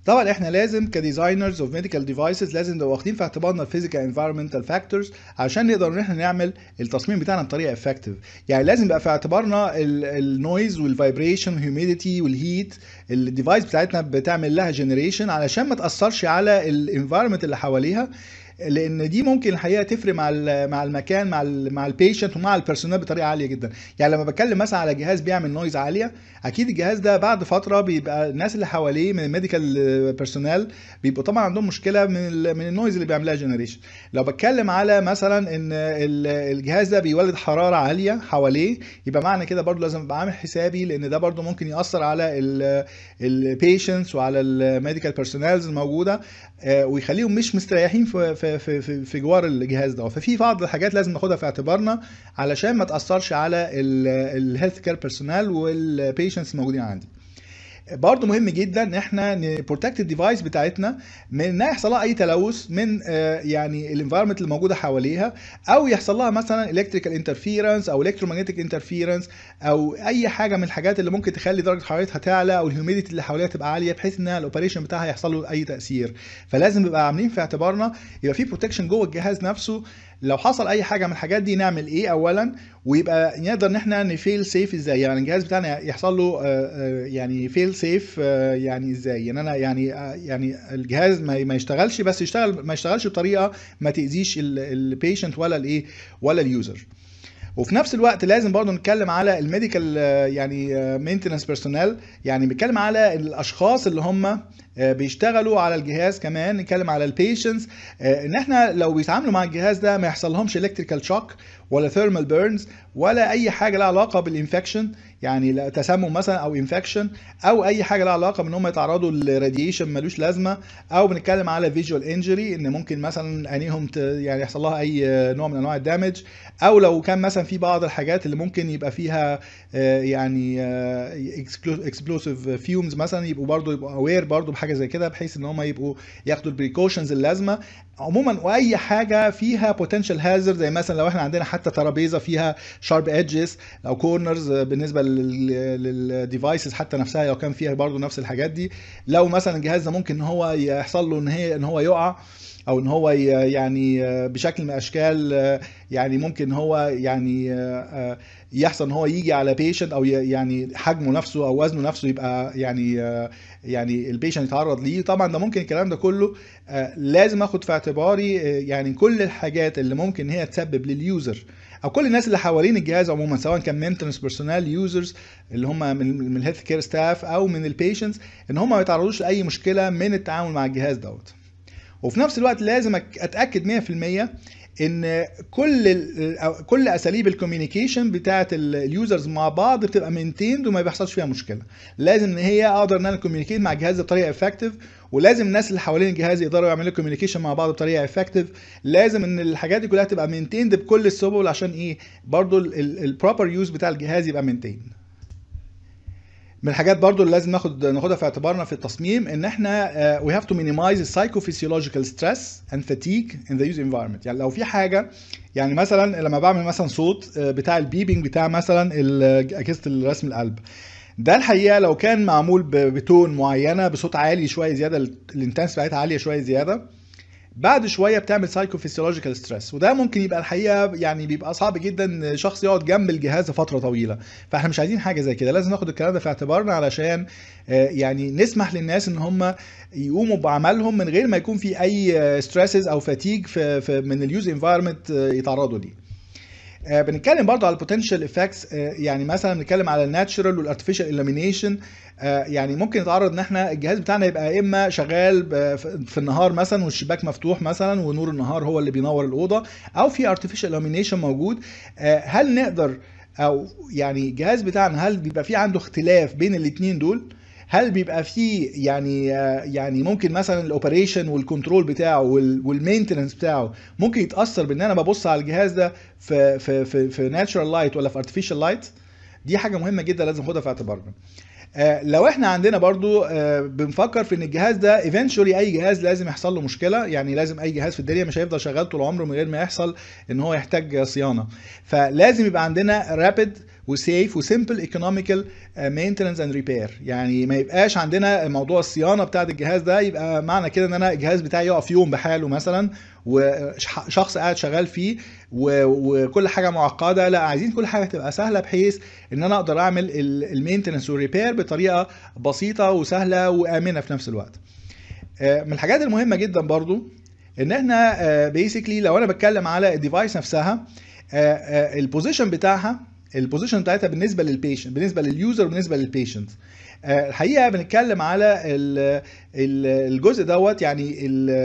طبعا احنا لازم كديزاينرز اوف ميديكال ديفايسز لازم نبقى واخدين في اعتبارنا الفيزيكال انفايرمنتال فاكتورز عشان نقدر ان احنا نعمل التصميم بتاعنا بطريقه افكتيف يعني لازم يبقى في اعتبارنا النويز والفايبريشن والهيوميديتي والهيت الديفايس بتاعتنا بتعمل لها جنريشن علشان ما تاثرش على الانفايرمنت اللي حواليها لان دي ممكن الحقيقه تفرق مع مع المكان مع ال مع البيشنت ومع البيرسونال بطريقه عاليه جدا يعني لما بتكلم مثلا على جهاز بيعمل نويز عاليه اكيد الجهاز ده بعد فتره بيبقى الناس اللي حواليه من الميديكال بيرسونال بيبقوا طبعا عندهم مشكله من ال من النويز اللي بيعملها جنريشن لو بتكلم على مثلا ان الجهاز ده بيولد حراره عاليه حواليه يبقى معنى كده برضو لازم ابقى عامل حسابي لان ده برضو ممكن ياثر على البيشنتس وعلى الميديكال بيرسونالز الموجوده ويخليهم مش مستريحين في في في في, في جوار الجهاز ده ففي بعض الحاجات لازم ناخدها في اعتبارنا علشان ما تاثرش على الهيلث كير بيرسونال والبيشنتس الموجودين عندي برضه مهم جدا ان احنا نبروتكت الديفايس بتاعتنا من انها يحصل لها اي تلوث من يعني الانفايرمنت اللي موجوده حواليها او يحصل لها مثلا الكتريكال انترفيرنس او الكترومagnetic انترفيرنس او اي حاجه من الحاجات اللي ممكن تخلي درجه حرارتها تعلى او الهيوميديتي اللي حواليها تبقى عاليه بحيث ان الاوبريشن بتاعها يحصل له اي تاثير فلازم نبقى عاملين في اعتبارنا يبقى في بروتكشن جوه الجهاز نفسه لو حصل اي حاجه من الحاجات دي نعمل ايه اولا ويبقى نقدر ان احنا نفيل سيف ازاي يعني الجهاز بتاعنا يحصل له يعني فيل سيف يعني ازاي يعني انا يعني يعني الجهاز ما يشتغلش بس يشتغل ما يشتغلش بطريقه ما تاذيش البيشنت ولا الايه ولا اليوزر وفي نفس الوقت لازم برضه نتكلم على الميديكال يعني مينتنس بيرسونال يعني بنتكلم على الاشخاص اللي هم بيشتغلوا على الجهاز كمان نتكلم على البيشنتس ان احنا لو بيتعاملوا مع الجهاز ده ما يحصل لهمش الكتريكال شوك ولا ثيرمال بيرنز ولا اي حاجه لها علاقه بالانفكشن يعني تسمم مثلا او انفكشن او اي حاجه لها علاقه بان هم يتعرضوا لراديشن ملوش لازمه او بنتكلم على فيجوال انجري ان ممكن مثلا عينيهم يعني يحصل لها اي نوع من انواع الدامج او لو كان مثلا في بعض الحاجات اللي ممكن يبقى فيها يعني اكسبلوسيف فيومز مثلا يبقوا برضو يبقوا اوير برضو بحاجه زي كده بحيث ان هم يبقوا ياخدوا البريكوشنز اللازمه عموما واي حاجه فيها بوتنشال هازارد زي مثلا لو احنا عندنا حتى ترابيزه فيها شارب ايدجز او كورنرز بالنسبه للديفايسز حتى نفسها لو كان فيها برضو نفس الحاجات دي لو مثلا الجهاز ده ممكن ان هو يحصل له ان هي ان هو يقع او ان هو يعني بشكل من الاشكال يعني ممكن هو يعني يحصل ان هو يجي على بيشنت او يعني حجمه نفسه او وزنه نفسه يبقى يعني يعني البيشنت يتعرض ليه طبعا ده ممكن الكلام ده كله لازم اخد في اعتباري يعني كل الحاجات اللي ممكن هي تسبب لليوزر او كل الناس اللي حوالين الجهاز عموما سواء كان مينتنس بيرسونال يوزرز اللي هم من من الهيلث كير ستاف او من البيشنتس ان هم ما يتعرضوش لاي مشكله من التعامل مع الجهاز دوت وفي نفس الوقت لازم اتاكد 100% ان كل كل اساليب الكوميونيكيشن بتاعه اليوزرز مع بعض بتبقى مينتيند وما بيحصلش فيها مشكله لازم ان هي اقدر ان انا كوميونيكيت مع الجهاز بطريقه افكتيف ولازم الناس اللي حوالين الجهاز يقدروا يعملوا كوميونيكيشن مع بعض بطريقه افكتيف لازم ان الحاجات دي كلها تبقى مينتيند بكل السبل عشان ايه برضو البروبر يوز بتاع الجهاز يبقى مينتين من الحاجات برضو اللي لازم ناخد ناخدها في اعتبارنا في التصميم ان احنا uh, we have to minimize the psychophysiological stress and fatigue in the use environment يعني لو في حاجه يعني مثلا لما بعمل مثلا صوت بتاع البيبنج بتاع مثلا اجهزه الرسم القلب ده الحقيقه لو كان معمول بتون معينه بصوت عالي شويه زياده الانتنس بتاعتها عاليه شويه زياده بعد شويه بتعمل سايكو فيسيولوجيكال ستريس وده ممكن يبقى الحقيقه يعني بيبقى صعب جدا شخص يقعد جنب الجهاز فتره طويله فاحنا مش عايزين حاجه زي كده لازم ناخد الكلام ده في اعتبارنا علشان يعني نسمح للناس ان هم يقوموا بعملهم من غير ما يكون في اي ستريسز او فاتيج في, في من اليوز انفايرمنت يتعرضوا ليه آه بنتكلم برضو على البوتنشال افكتس آه يعني مثلا بنتكلم على الناتشرال والارتفيشال الومينيشن آه يعني ممكن يتعرض ان احنا الجهاز بتاعنا يبقى اما شغال في النهار مثلا والشباك مفتوح مثلا ونور النهار هو اللي بينور الاوضه او في ارتفيشال الومينيشن موجود هل نقدر او يعني الجهاز بتاعنا هل بيبقى في عنده اختلاف بين الاثنين دول هل بيبقى فيه يعني يعني ممكن مثلا الاوبريشن والكنترول بتاعه والمينتننس بتاعه ممكن يتاثر بان انا ببص على الجهاز ده في في في, في ناتشرال لايت ولا في ارتفيشال لايت دي حاجه مهمه جدا لازم ناخدها في اعتبارنا لو احنا عندنا برضو بنفكر في ان الجهاز ده ايفينشولي اي جهاز لازم يحصل له مشكله يعني لازم اي جهاز في الدنيا مش هيفضل شغال طول عمره من غير ما يحصل ان هو يحتاج صيانه فلازم يبقى عندنا رابيد وسيف وسيمبل ايكونوميكال مينتننس اند ريبير يعني ما يبقاش عندنا موضوع الصيانه بتاعه الجهاز ده يبقى معنى كده ان انا الجهاز بتاعي يقف يوم بحاله مثلا وشخص قاعد شغال فيه وكل حاجه معقده لا عايزين كل حاجه تبقى سهله بحيث ان انا اقدر اعمل المينتننس والريبير بطريقه بسيطه وسهله وامنه في نفس الوقت من الحاجات المهمه جدا برضو ان احنا بيسكلي لو انا بتكلم على الديفايس نفسها البوزيشن بتاعها البوزيشن بتاعتها بالنسبه للبيشنت بالنسبه لليوزر وبالنسبه للبيشنت الحقيقه بنتكلم على الجزء دوت يعني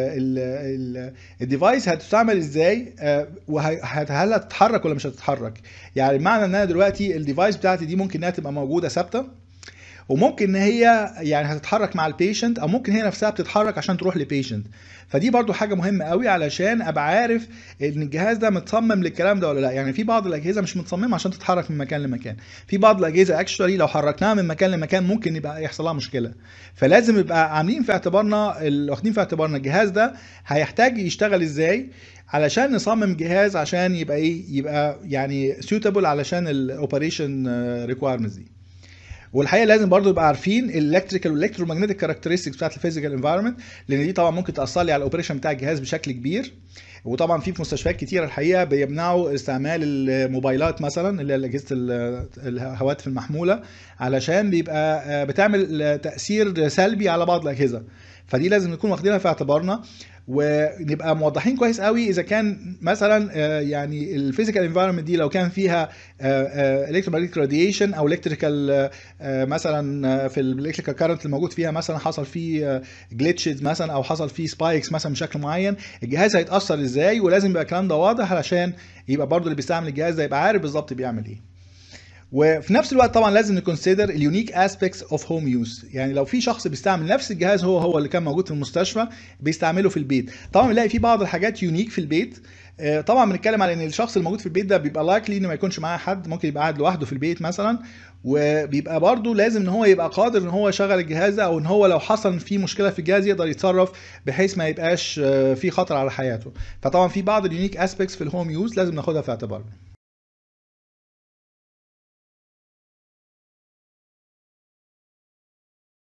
الديفايس هتستعمل ازاي وهل هتتحرك ولا مش هتتحرك يعني معنى ان انا دلوقتي الديفايس بتاعتي دي ممكن انها تبقى موجوده ثابته وممكن ان هي يعني هتتحرك مع البيشنت او ممكن هي نفسها بتتحرك عشان تروح لبيشنت فدي برضو حاجه مهمه قوي علشان ابقى عارف ان الجهاز ده متصمم للكلام ده ولا لا يعني في بعض الاجهزه مش متصممه عشان تتحرك من مكان لمكان في بعض الاجهزه اكشولي لو حركناها من مكان لمكان ممكن يبقى يحصل لها مشكله فلازم يبقى عاملين في اعتبارنا واخدين في اعتبارنا الجهاز ده هيحتاج يشتغل ازاي علشان نصمم جهاز عشان يبقى ايه يبقى يعني سوتابل علشان الاوبريشن ريكويرمنتس دي والحقيقه لازم برضو نبقى عارفين الالكتريكال والالكترومagnetic كاركترستكس بتاعت الفيزيكال انفايرمنت لان دي طبعا ممكن تاثر لي على الاوبريشن بتاع الجهاز بشكل كبير وطبعا في في مستشفيات كتيره الحقيقه بيمنعوا استعمال الموبايلات مثلا اللي هي اجهزه الهواتف المحموله علشان بيبقى بتعمل تاثير سلبي على بعض الاجهزه فدي لازم نكون واخدينها في اعتبارنا ونبقى موضحين كويس قوي اذا كان مثلا يعني الفيزيكال انفايرمنت دي لو كان فيها الكترومagnetic راديشن او الكتريكال مثلا في الالكتريكال كارنت الموجود فيها مثلا حصل فيه جلitches مثلا او حصل فيه سبايكس مثلا بشكل معين الجهاز هيتاثر ازاي ولازم يبقى الكلام ده واضح علشان يبقى برضو اللي بيستعمل الجهاز ده يبقى عارف بالظبط بيعمل ايه وفي نفس الوقت طبعا لازم نكونسيدر اليونيك اسبيكتس اوف هوم يوز يعني لو في شخص بيستعمل نفس الجهاز هو هو اللي كان موجود في المستشفى بيستعمله في البيت طبعا بنلاقي في بعض الحاجات يونيك في البيت طبعا بنتكلم على ان الشخص الموجود في البيت ده بيبقى لايكلي انه ما يكونش معاه حد ممكن يبقى قاعد لوحده في البيت مثلا وبيبقى برضه لازم ان هو يبقى قادر ان هو يشغل الجهاز ده او ان هو لو حصل في مشكله في الجهاز يقدر يتصرف بحيث ما يبقاش في خطر على حياته فطبعا في بعض اليونيك اسبيكتس في الهوم يوز لازم ناخدها في اعتبارنا